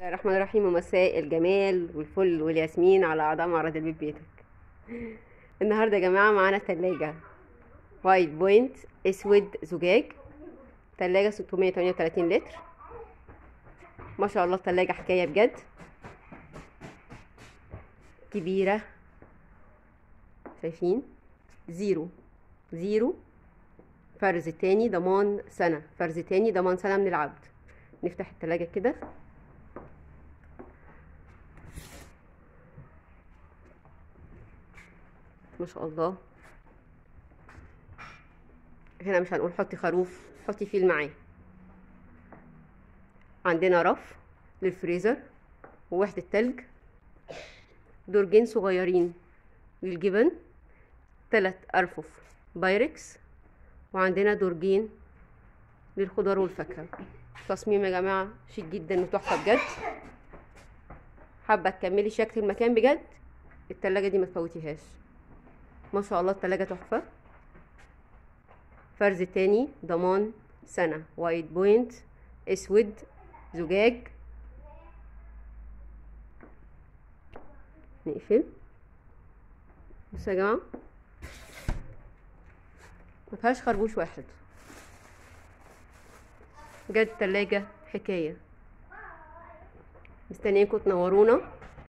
الرحمن الرحيم ومساء الجمال والفل والياسمين على اعضاء معرض البيت بيتك النهارده يا جماعه معانا تلاجة وايت بوينت اسود زجاج تلاجة 638 لتر ما شاء الله التلاجة حكايه بجد كبيره شايفين زيرو زيرو فرز تاني ضمان سنه فرز تاني ضمان سنه من العبد نفتح التلاجة كده ما شاء الله هنا مش هنقول حطي خروف حطي فيل معاه عندنا رف للفريزر ووحدة تلج درجين صغيرين للجبن تلات أرفف بايركس وعندنا درجين للخضار والفاكهة تصميم يا جماعة شيك جدا وتحفة بجد حابة تكملي شكل المكان بجد التلاجة دي ما تفوتيهاش ما شاء الله التلاجة تحفة فرز تاني ضمان سنة وايت بوينت اسود زجاج نقفل بصوا يا جماعة مفيهاش خربوش واحد بجد تلاجة حكاية مستنيينكم تنورونا